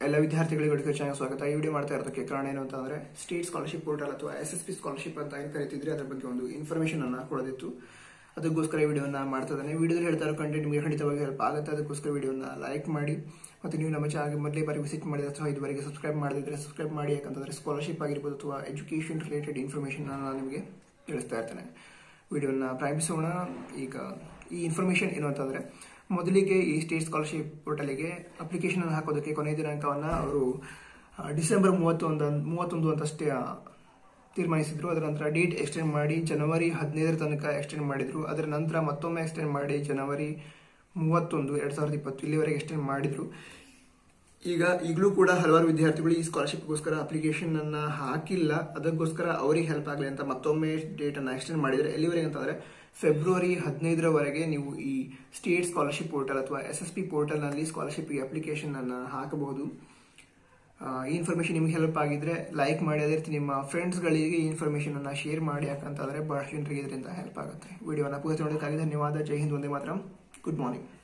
ಎಲ್ಲ ವಿದ್ಯಾರ್ಥಿಗಳಿಗೆ video channel ಸ್ವಾಗತ ಈ ವಿಡಿಯೋ ಮಾಡ್ತಾ ಇರೋದಕ್ಕೆ ಕಾರಣ ಏನು ಅಂತಂದ್ರೆ ಸ್ಟೇಟ್ ಸ್ಕಾಲರ್ಶಿಪ್ ಪೋರ್ಟಲ್ ಅಥವಾ ಎಸ್ ಎಸ್ ಪಿ ಸ್ಕಾಲರ್ಶಿಪ್ ಅಂತ ಏನು ಕರಿತಿದ್ರೆ ಅದ್ರ ಬಗ್ಗೆ ಒಂದು ಇನ್ಫಾರ್ಮೇಶನ್ ಅನ್ನ ಕೊಡೋದಿತ್ತು ಅದಕ್ಕೋಸ್ಕರ ಈ ವಿಡಿಯೋನ ಮಾಡ್ತಾ ಇದ್ದಾನೆ ವಿಡಿಯೋದಲ್ಲಿ ಹೇಳ್ತಾ ಇರೋ ಕಂಟೆಂಟ್ ನಿಮಗೆ ಖಂಡಿತವಾಗಿ ಹೆಲ್ಪ್ ಆಗುತ್ತೆ ಅದಕ್ಕೋಸ್ಕರ ವಿಡಿಯೋನ ಲೈಕ್ ಮಾಡಿ ಮತ್ತೆ ನೀವು ನಮ್ಮ ಚಾನಲ್ಗೆ ಮೊದಲೇ ಬಾರಿ ವಿಸಿಟ್ ಮಾಡಿದ್ರೆ ಅಥವಾ ಇದುವರೆಗೆ ಸಬ್ಸ್ಕ್ರೈಬ್ ಮಾಡದಿದ್ರೆ ಸಬ್ಸ್ಕ್ರೈಬ್ ಮಾಡಿ ಯಾಕಂತಂದ್ರೆ ಸ್ಕಾಲರ್ಶಿಪ್ ಆಗಿರ್ಬೋದು ಅಥವಾ ಎಜುಕೇಶನ್ ರಿಲೇಟೆಡ್ ಇನ್ಫಾರ್ಮೇಶನ್ ನಾನು ನಿಮಗೆ ತಿಳಿಸ್ತಾ ಇರ್ತೇನೆ ವಿಡಿಯೋನ ಪ್ರಾರಂಭಿಸೋಣ ಈಗ ಈ ಇನ್ಫಾರ್ಮೇಶನ್ ಏನು ಅಂತಂದ್ರೆ ಮೊದಲಿಗೆ ಈ ಸ್ಟೇಟ್ ಸ್ಕಾಲರ್ಶಿಪ್ ಪೋರ್ಟಲಿಗೆ ಅಪ್ಲಿಕೇಶನ್ ಹಾಕೋದಕ್ಕೆ ಕೊನೆಯ ದಿನಾಂಕವನ್ನ ಅವರು ಆ, ಡಿಸೆಂಬರ್ ಮೂವತ್ತೊಂದು ಮೂವತ್ತೊಂದು ಅಂತಷ್ಟೇ ಆ, ತೀರ್ಮಾನಿಸಿದ್ರು ಅದರ ನಂತರ ಡೇಟ್ ಎಕ್ಸ್ಟೆಂಡ್ ಮಾಡಿ ಜನವರಿ ಹದಿನೈದರ ತನಕ ಎಕ್ಸ್ಟೆಂಡ್ ಮಾಡಿದ್ರು ಅದರ ನಂತರ ಮತ್ತೊಮ್ಮೆ ಎಕ್ಸ್ಟೆಂಡ್ ಮಾಡಿ ಜನವರಿ ಮೂವತ್ತೊಂದು ಎರಡ್ ಸಾವಿರದ ಇಪ್ಪತ್ತು ಇಲ್ಲಿವರೆಗೆ ಎಕ್ಸ್ಟೆಂಡ್ ಮಾಡಿದ್ರು ಈಗ ಈಗಲೂ ಕೂಡ ಹಲವಾರು ವಿದ್ಯಾರ್ಥಿಗಳು ಈ ಸ್ಕಾಲರ್ಶಿಪ್ಗೋಸ್ಕರ ಅಪ್ಲಿಕೇಶನ್ ಅನ್ನ ಹಾಕಿಲ್ಲ ಅದಕ್ಕೋಸ್ಕರ ಅವರಿಗೆ ಹೆಲ್ಪ್ ಆಗಲಿ ಅಂತ ಮತ್ತೊಮ್ಮೆ ಡೇಟ್ ಅನ್ನ ಎಕ್ಸ್ಟೆಂಡ್ ಮಾಡಿದ್ರೆ ಎಲ್ಲಿವರೆಗೆ ಅಂತಂದ್ರೆ ಫೆಬ್ರವರಿ ಹದಿನೈದರವರೆಗೆ ನೀವು ಈ ಸ್ಟೇಟ್ ಸ್ಕಾಲರ್ಶಿಪ್ ಪೋರ್ಟಲ್ ಅಥವಾ ಎಸ್ ಎಸ್ ಪಿ ಪೋರ್ಟಲ್ ನಲ್ಲಿ ಸ್ಕಾಲರ್ಶಿಪ್ ಅಪ್ಲಿಕೇಶನ್ ಅನ್ನ ಹಾಕಬಹುದು ಆ, ಈ ಇನ್ಫಾರ್ಮೇಶನ್ ನಿಮ್ಗೆ ಹೆಲ್ಪ್ ಆಗಿದ್ರೆ ಲೈಕ್ ಮಾಡಿ ಅದೇ ರೀತಿ ನಿಮ್ಮ ಫ್ರೆಂಡ್ಸ್ಗಳಿಗೆ ಈ ಇನ್ಫಾರ್ಮೇಶನ್ ಅನ್ನ ಶೇರ್ ಮಾಡಿ ಯಾಕಂತಂದ್ರೆ ಬಹಳಷ್ಟು ಜನರಿಗೆ ಇದರಿಂದ ಹೆಲ್ಪ್ ಆಗುತ್ತೆ ವಿಡಿಯೋನ ಪೂರ್ತಿ ನೋಡೋದಕ್ಕಾಗಿ ಧನ್ಯವಾದ ಜೈ ಹಿಂದ್ ಒಂದೇ ಮಾತ್ರ ಗುಡ್ ಮಾರ್ನಿಂಗ್